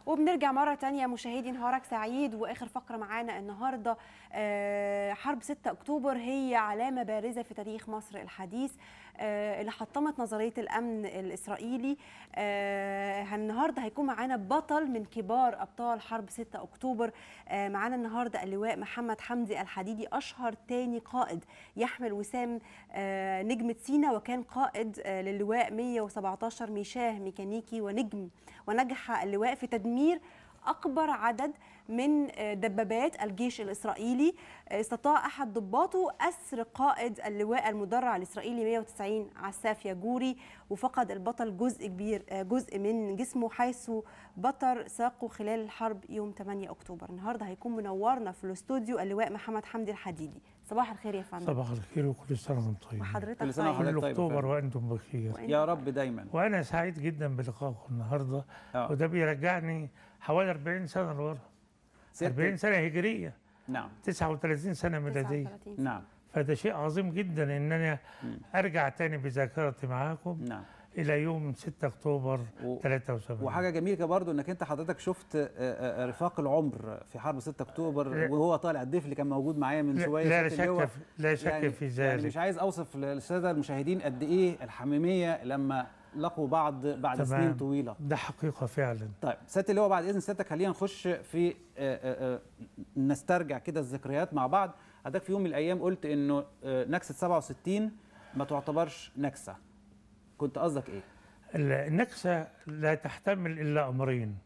وبنرجع مرة تانية مشاهدي نهارك سعيد وآخر فقرة معانا النهاردة آه، حرب 6 أكتوبر هي علامة بارزة في تاريخ مصر الحديث آه، اللي حطمت نظرية الأمن الإسرائيلي آه، النهاردة هيكون معانا بطل من كبار أبطال حرب 6 أكتوبر آه، معانا النهاردة اللواء محمد حمدي الحديدي أشهر تاني قائد يحمل وسام آه، نجمة سينا وكان قائد آه، للواء 117 ميشاه ميكانيكي ونجم ونجح اللواء في تدمير أكبر عدد من آه، دبابات الجيش الإسرائيلي آه، استطاع أحد ضباطه أسر قائد اللواء المدرع الإسرائيلي 190 عساف ياجوري وفقد البطل جزء كبير آه، جزء من جسمه حيث بطر ساقه خلال الحرب يوم 8 أكتوبر النهاردة هيكون منورنا في الاستوديو اللواء محمد حمدي الحديدي صباح الخير يا فندم صباح الخير وكل سنة وانتم طيبين وحضرتك كل سنة طيب. وحضرتك كل طيب أكتوبر فندم. وأنتم بخير وإنت يا رب دايما وأنا سعيد جدا بلقائكم النهاردة آه. وده بيرجعني حوالي 40 سنة لورا ست- 40 سنة هجرية نعم 39 سنة ميلادية 39 نعم فده شيء عظيم جدا إن أنا مم. أرجع تاني بذاكرتي معاكم نعم إلى يوم 6 أكتوبر و- 73 وحاجه جميله برضو انك انت حضرتك شفت آه، آه، رفاق العمر في حرب 6 اكتوبر لا. وهو طالع الضيف اللي كان موجود معايا من لا, شويه لا سيادة اللواء. شك في لا شك يعني في يعني ذلك مش عايز اوصف للساده المشاهدين قد ايه الحميميه لما لقوا بعض بعد تمام. سنين طويله ده حقيقة فعلا طيب سياده اللواء بعد اذن سيادتك خلينا نخش في آه، آه، آه، نسترجع كده الذكريات مع بعض حضرتك في يوم من الايام قلت انه آه، نكسه 67 ما تعتبرش نكسه كنت قصدك ايه النكسة لا تحتمل إلا أمرين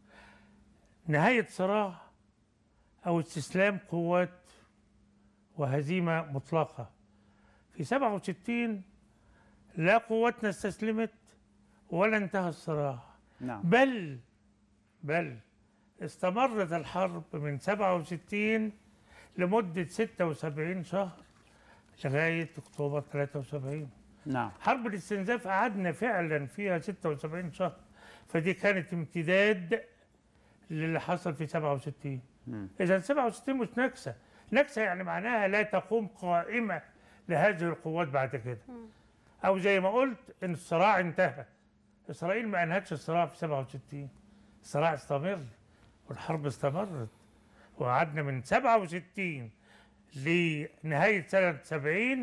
نهاية صراع أو استسلام قوات وهزيمة مطلقة في 67 لا قواتنا استسلمت ولا انتهى الصراع نعم بل بل استمرت الحرب من 67 لمدة 76 شهر لغاية أكتوبر 73 نعم حرب الاستنزاف قعدنا فعلا فيها 76 شهر فدي كانت امتداد للي حصل في 67 مم. اذا 67 مش نكسه نكسه يعني معناها لا تقوم قائمه لهذه القوات بعد كده او زي ما قلت ان الصراع انتهى اسرائيل ما انهتش الصراع في 67 الصراع استمر والحرب استمرت وقعدنا من 67 لنهايه سنه 70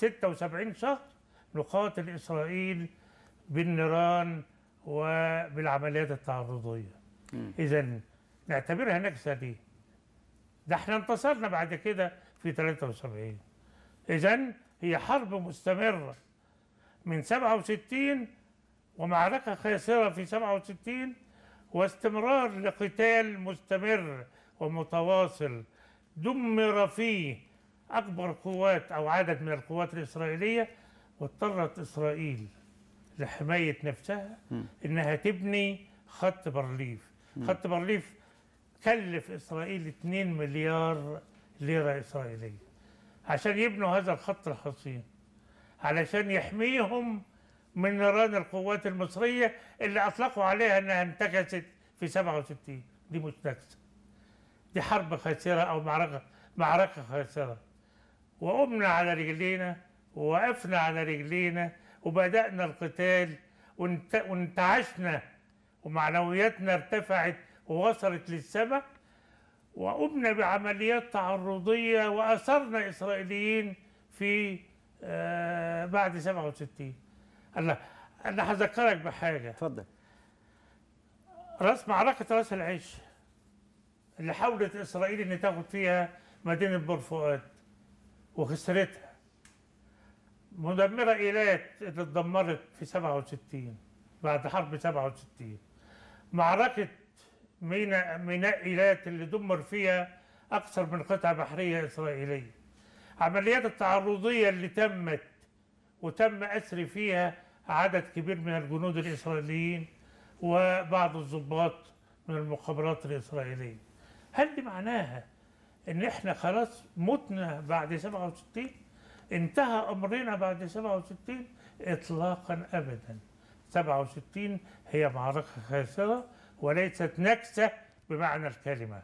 76 شهر نقاتل اسرائيل بالنيران وبالعمليات التعرضيه مم. اذا نعتبرها نكسه دي ده احنا انتصرنا بعد كده في 73 اذا هي حرب مستمره من 67 ومعركه خاسره في 67 واستمرار لقتال مستمر ومتواصل دمر فيه اكبر قوات او عدد من القوات الاسرائيليه واضطرت اسرائيل لحمايه نفسها مم. انها تبني خط بارليف خط بارليف كلف اسرائيل 2 مليار ليره اسرائيليه عشان يبنوا هذا الخط الحصين علشان يحميهم من نيران القوات المصريه اللي اطلقوا عليها انها انتكست في 67 دي مش نكسه دي حرب خاسره او معركه معركه خاسره وقمنا على رجلينا ووقفنا على رجلينا وبدأنا القتال وانت- وانتعشنا ومعنوياتنا ارتفعت ووصلت للسماء وقمنا بعمليات تعرضية وأثرنا إسرائيليين في آه، بعد 67 الله أنا هذكرك بحاجة اتفضل راس معركة راس العش اللي حاولت إسرائيل إن تاخد فيها مدينة بورفؤاد وخسرتها مدمرة إيلات اللي اتدمرت في 67 بعد حرب 67 معركة ميناء ميناء إيلات اللي دمر فيها أكثر من قطعة بحرية إسرائيلية عمليات التعرضية اللي تمت وتم أسر فيها عدد كبير من الجنود الإسرائيليين وبعض الضباط من المخابرات الإسرائيلية هل دي معناها إن إحنا خلاص متنا بعد 67 انتهى أمرنا بعد 67 إطلاقا أبدا 67 هي معركة خاسرة وليست نكسة بمعنى الكلمة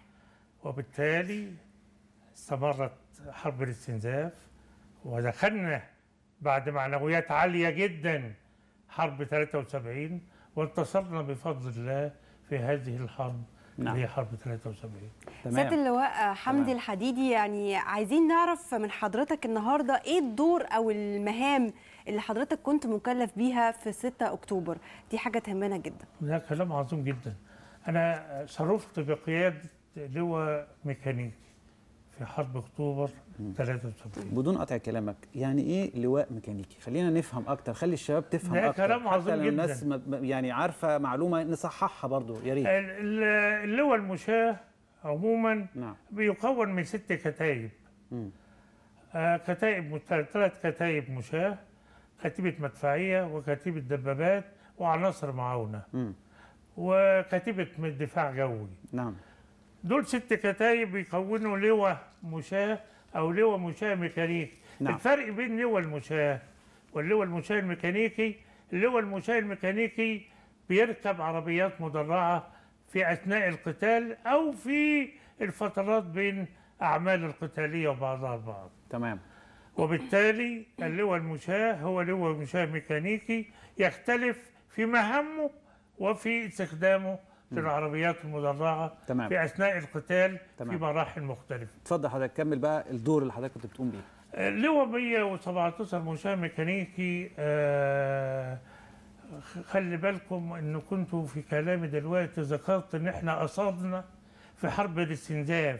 وبالتالي استمرت حرب الاستنزاف ودخلنا بعد معنويات عالية جدا حرب 73 وانتصرنا بفضل الله في هذه الحرب نعم. اللي هي حرب 73 سياده اللواء حمدي تمام. الحديدي يعني عايزين نعرف من حضرتك النهارده ايه الدور او المهام اللي حضرتك كنت مكلف بيها في 6 اكتوبر دي حاجه تهمنا جدا ده كلام عظيم جدا انا شرفت بقياده لواء ميكانيكي في حرب اكتوبر 73 بدون قطع كلامك يعني ايه لواء ميكانيكي خلينا نفهم اكتر خلي الشباب تفهم ده اكتر كلام عظيم حتى لو جداً. الناس ما- ما- يعني عارفه معلومه نصححها برضو يا ريت ال- ال- اللواء المشاة عموما نعم بيكون من ست كتايب مم. آه، كتائب ثلاث كتايب مشاة كتيبة مدفعية وكتيبة دبابات وعناصر معاونة مم. وكتيبة من دفاع جوي نعم دول ست كتايب بيكونوا لواء مشاة أو لواء مشاة ميكانيكي نعم. الفرق بين لواء المشاة واللواء المشاة الميكانيكي اللواء المشاة الميكانيكي بيركب عربيات مدرعة في أثناء القتال أو في الفترات بين أعمال القتالية وبعضها البعض تمام وبالتالي اللواء المشاة هو لواء مشاة ميكانيكي يختلف في مهامه وفي استخدامه للعربيات المدرعة تمام. في أثناء القتال تمام. في مراحل مختلفة اتفضل حضرتك كمل بقى الدور اللي حضرتك كنت بتقوم بيه لواء 117 مشاة ميكانيكي آه، خلي بالكم ان كنتوا في كلامي دلوقتي ذكرت ان احنا اصابنا في حرب الاستنزاف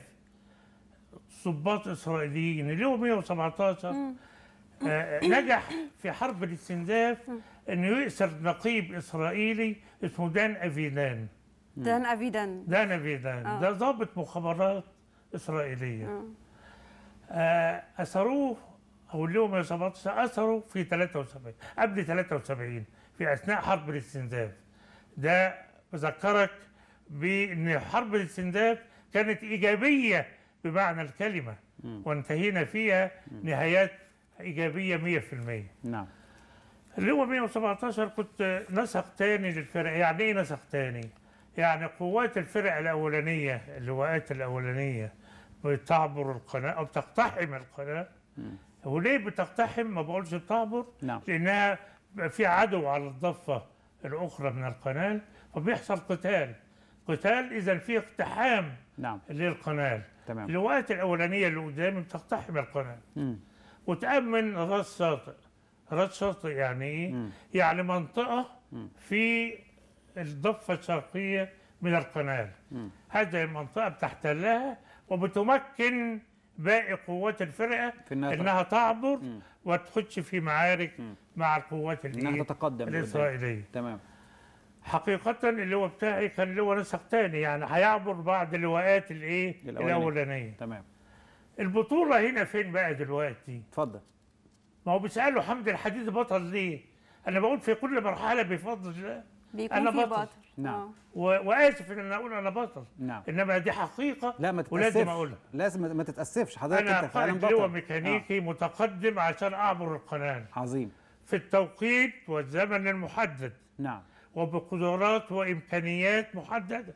ضباط اسرائيليين لواء 117 آه، نجح في حرب الاستنزاف انه يأسر نقيب اسرائيلي اسمه دان افيدان دان افيدان دان افيدان آه. ده ضابط مخابرات اسرائيليه آه. آه، أسروه أو اليوم 117 أسروا في 73 قبل 73 في أثناء حرب الاستنزاف ده بذكرك بأن حرب الاستنزاف كانت إيجابية بمعنى الكلمة وانتهينا فيها نهايات إيجابية 100% نعم اللي هو 117 كنت نسق تاني للفرق يعني ايه نسق تاني؟ يعني قوات الفرق الاولانيه اللواءات الاولانيه بتعبر القناه او بتقتحم القناه وليه بتقتحم ما بقولش بتعبر نعم. لانها بيبقى في عدو على الضفه الاخرى من القناه فبيحصل قتال قتال اذا في اقتحام نعم للقناه تمام اللواءات الاولانيه اللي قدامي بتقتحم القناه مم. وتأمن راس شاطئ راس شاطئ يعني ايه؟ مم. يعني منطقة مم. في الضفة الشرقية من القناة مم. هذه المنطقة بتحتلها وبتمكن باقي قوات الفرقة في إنها ت- انها تعبر مم. وتخش في معارك مم. مع القوات انها الإيه؟ تتقدم لقدام. الإسرائيلية تمام حقيقة اللواء بتاعي كان لواء نسق تاني يعني هيعبر بعد اللواءات الايه؟ الأولانية. الأولانية تمام البطولة هنا فين بقى دلوقتي؟ اتفضل ما هو بيسألوا حمد الحديد بطل ليه؟ أنا بقول في كل مرحلة بفضل الله بيكون أنا في بطل. بطل نعم. آه. و... وآسف إن أنا أقول أنا بطل نعم إنما دي حقيقة لا ما ولازم تتأسفش أقولها لازم ما تتأسفش حضرتك أنا انت فعلا قائد بطل لواء ميكانيكي متقدم عشان أعبر القناة آه. عظيم في التوقيت والزمن المحدد نعم وبقدرات وإمكانيات محددة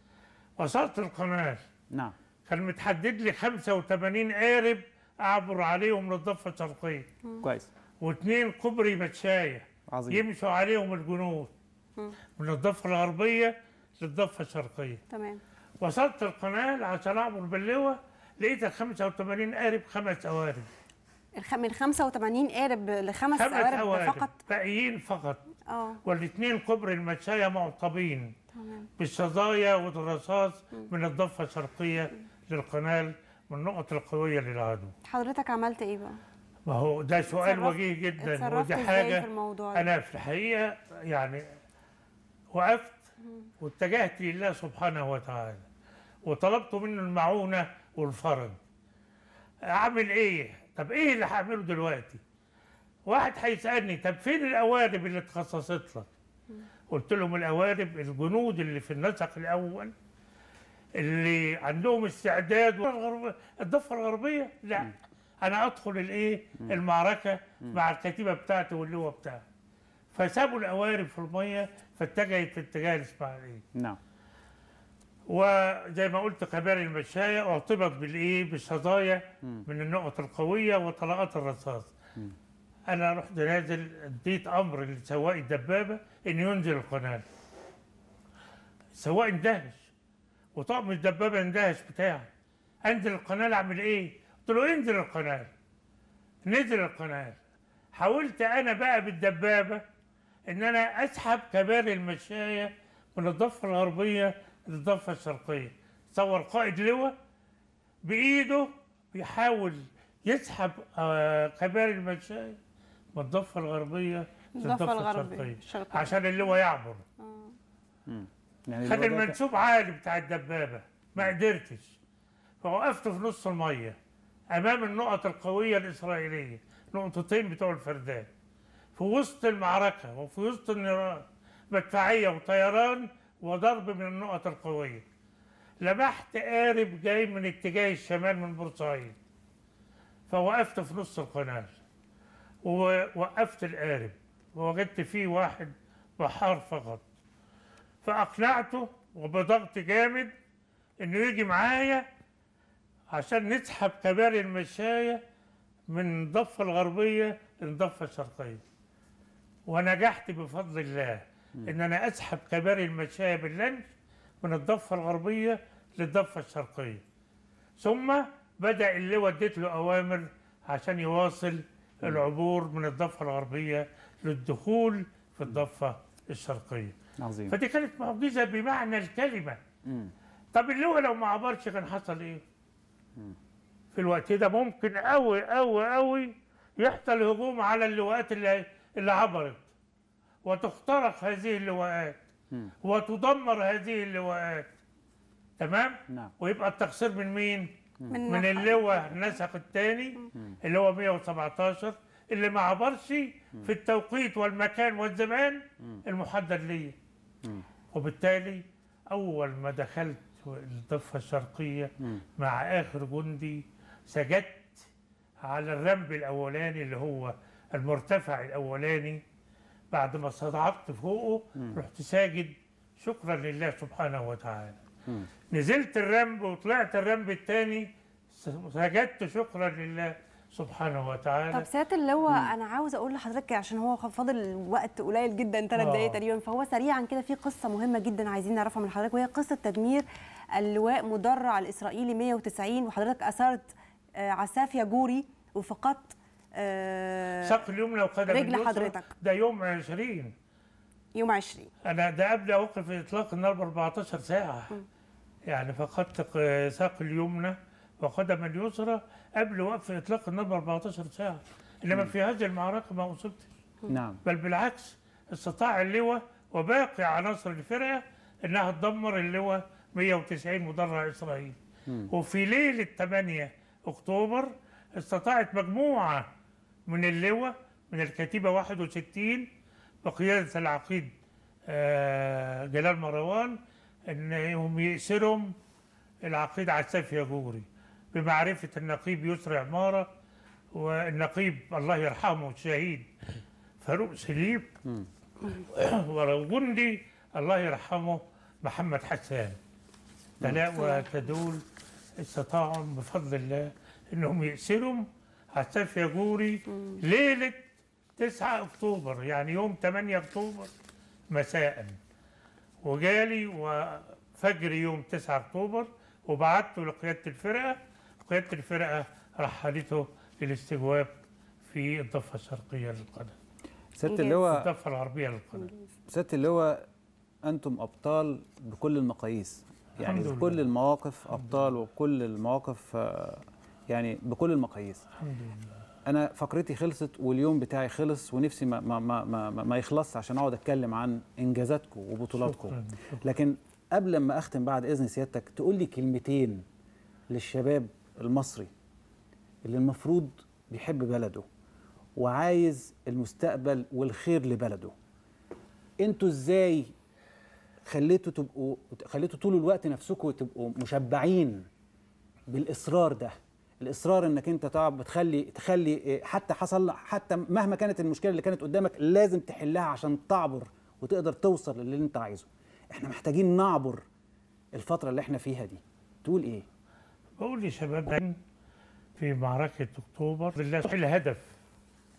وصلت القناة نعم كان متحدد لي 85 قارب أعبر عليهم للضفة الشرقية كويس واثنين كوبري متشاية عظيم يمشوا عليهم الجنود من الضفة الغربية للضفة الشرقية تمام وصلت القناة عشان أعبر باللواء لقيت ال 85 قارب خمس قوارب الخ... من 85 قارب لخمس خمس قوارب قوارب فقط باقيين فقط اه والاثنين كوبري المشاية معطبين تمام بالشظايا والرصاص من الضفة الشرقية للقناة من النقط القوية للعدو حضرتك عملت ايه بقى؟ ما هو ده سؤال اتصرفت- وجيه جدا اتصرفت ودي ازاي حاجة في الموضوع ده؟ أنا في الحقيقة يعني وقفت واتجهت لله سبحانه وتعالى وطلبت منه المعونة والفرج أعمل إيه؟ طب إيه اللي هعمله دلوقتي؟ واحد هيسألني طب فين القوارب اللي اتخصصت لك؟ قلت لهم القوارب الجنود اللي في النسق الأول اللي عندهم استعداد والغرب- الضفة الغربية لا أنا أدخل الإيه؟ المعركة مع الكتيبة بتاعتي واللواء بتاعتي فسابوا القوارب في المية فاتجهت في اتجاه الإسماعيلية نعم وزي ما قلت كباري المشاية اعتبط بالايه بالشظايا من النقط القوية وطلقات الرصاص انا رحت نازل اديت امر لسواق الدبابة انه ينزل القناة السواق اندهش وطقم الدبابه اندهش بتاعي انزل القناه اعمل ايه؟ قلت له انزل القناه نزل القناه حاولت انا بقى بالدبابه ان انا اسحب كباري المشايه من الضفه الغربيه للضفه الشرقيه تصور قائد لواء بايده بيحاول يسحب آه، كباري المشايه من الضفه الغربيه الضفة للضفه الغربية، الشرقيه الشرقية. عشان اللواء يعبر يعني خد اللي هو ده- المنسوب عالي بتاع الدبابه ما قدرتش فوقفت في نص الميه امام النقط القويه الاسرائيليه نقطتين بتوع الفردان في وسط المعركه وفي وسط النيران مدفعيه وطيران وضرب من النقط القويه لمحت قارب جاي من اتجاه الشمال من بورسعيد فوقفت في نص القناه ووقفت القارب ووجدت فيه واحد بحار فقط فاقنعته وبضغط جامد انه يجي معايا عشان نسحب كباري المشاية من الضفة الغربية للضفة الشرقية ونجحت بفضل الله ان انا اسحب كباري المشاية باللانش من الضفة الغربية للضفة الشرقية ثم بدأ اللواء اديت له اوامر عشان يواصل العبور من الضفة الغربية للدخول في الضفة الشرقية عظيم فدي كانت معجزه بمعنى الكلمه مم. طب اللواء لو ما عبرش كان حصل ايه في الوقت ده ممكن قوي قوي قوي يحصل هجوم على اللواءات اللي اللي عبرت وتخترق هذه اللواءات مم. وتدمر هذه اللواءات تمام نعم ويبقى التقصير من مين من, من اللواء النسق الثاني اللي هو 117 اللي ما عبرش في التوقيت والمكان والزمان المحدد ليه مم. وبالتالي اول ما دخلت الضفه الشرقيه مم. مع اخر جندي سجدت على الرمب الاولاني اللي هو المرتفع الاولاني بعد ما صعدت فوقه رحت ساجد شكرا لله سبحانه وتعالى مم. نزلت الرمب وطلعت الرمب الثاني سجدت شكرا لله سبحانه وتعالى طب سياده اللواء انا عاوز اقول لحضرتك عشان هو فاضل وقت قليل جدا ثلاث آه. دقائق تقريبا فهو سريعا كده في قصه مهمه جدا عايزين نعرفها من حضرتك وهي قصه تدمير اللواء مدرع الاسرائيلي 190 وحضرتك اثرت آه، عسافيا جوري وفقدت آه، ساق اليمنى وقدم رجل اليسرى حضرتك. ده يوم 20 يوم 20 انا ده قبل اوقف اطلاق النار ب 14 ساعه يعني فقدت ق- ساق اليمنى وقدم اليسرى قبل وقف اطلاق النار ب 14 ساعه انما في هذه المعركه ما اصبتش نعم بل بالعكس استطاع اللواء وباقي عناصر الفرقه انها تدمر اللواء 190 مدرع اسرائيل وفي ليله 8 اكتوبر استطاعت مجموعه من اللواء من الكتيبه 61 بقياده العقيد آه، جلال مروان انهم يأسرهم العقيد عساف ياجوري بمعرفه النقيب يسري عماره والنقيب الله يرحمه الشهيد فاروق سليم وجندي الله يرحمه محمد حسان تلاقوا تدول استطاعوا بفضل الله انهم يأسروا عساف ياجوري ليله 9 اكتوبر يعني يوم 8 اكتوبر مساء وجالي وفجر يوم 9 اكتوبر وبعته لقياده الفرقه قياده الفرقه رحلته للاستجواب في الضفه الشرقيه للقناه سياده إنجاز. اللواء الضفه الغربيه للقناه سياده اللواء انتم ابطال بكل المقاييس يعني الحمد في كل لله. المواقف ابطال وكل المواقف آه، يعني بكل المقاييس الحمد لله انا فقرتي خلصت واليوم بتاعي خلص ونفسي ما ما ما ما, ما يخلص عشان اقعد اتكلم عن انجازاتكم وبطولاتكم شكراً، شكراً. لكن قبل ما اختم بعد اذن سيادتك تقول لي كلمتين للشباب المصري اللي المفروض بيحب بلده وعايز المستقبل والخير لبلده انتوا ازاي خليتوا تبقوا خليتوا طول الوقت نفسكم تبقوا مشبعين بالاصرار ده الاصرار انك انت تقعد بتخلي تخلي إيه، حتى حصل حتى مهما كانت المشكله اللي كانت قدامك لازم تحلها عشان تعبر وتقدر توصل للي انت عايزه احنا محتاجين نعبر الفتره اللي احنا فيها دي تقول ايه بقول لشباب في معركة أكتوبر لله الهدف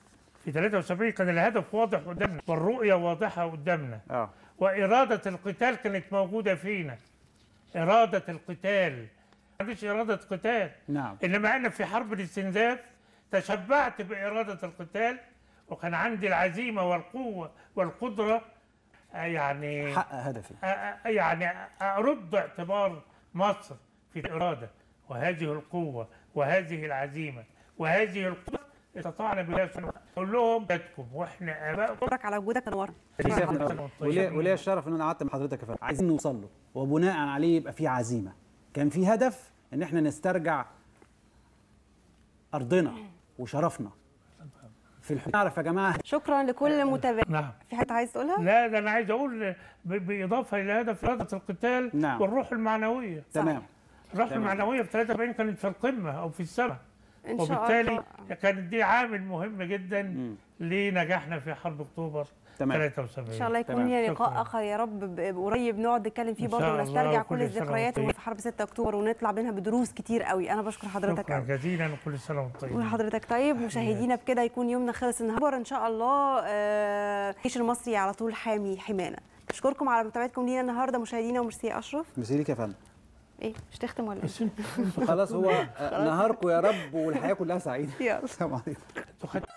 في 73 كان الهدف واضح قدامنا والرؤيه واضحه قدامنا اه وإرادة القتال كانت موجودة فينا إرادة القتال ما عنديش إرادة قتال نعم إنما أنا في حرب الاستنزاف تشبعت بإرادة القتال وكان عندي العزيمة والقوة والقدرة آه، يعني حقق هدفي آه، آه، يعني أرد اعتبار مصر في الإرادة وهذه القوة وهذه العزيمة وهذه القوة استطعنا بها سنة أقول لهم جدكم وإحنا آبائكم اشكرك على وجودك نورنا وليه وليه الشرف ان انا قعدت مع حضرتك يا فندم عايزين نوصل له وبناء عليه يبقى في عزيمه كان في هدف ان احنا نسترجع ارضنا وشرفنا في الحدود نعرف يا جماعه شكرا لكل متابع نعم في حاجه عايز تقولها لا ده انا عايز اقول ب- باضافه الى هدف اراده القتال نعم. والروح المعنويه تمام الروح تمام. المعنويه في 43 كانت في القمه او في السماء ان شاء وبالتالي الله كانت دي عامل مهم جدا مم. لنجاحنا في حرب اكتوبر تمام 73 ان شاء الله يكون تمام. لنا لقاء شكراً. اخر يا رب ب- قريب نقعد نتكلم فيه إن برضه شاء الله، ونسترجع وكل كل سنة الذكريات وأنت في حرب 6 اكتوبر ونطلع منها بدروس كتير قوي انا بشكر حضرتك شكرا قوي جزيلا وكل سنه وانتم طيبين وحضرتك طيب مشاهدينا بكده يكون يومنا خلص النهارده ان شاء الله آه، الجيش المصري على طول حامي حمانا بشكركم على متابعتكم لينا النهارده مشاهدينا وميرسي يا اشرف ميرسي ليك يا فندم ايه مش تختم ولا بس انتوا خلاص هو آه، نهاركم يا رب والحياه كلها سعيده ايه يلا السلام عليكم انتوا خدتوا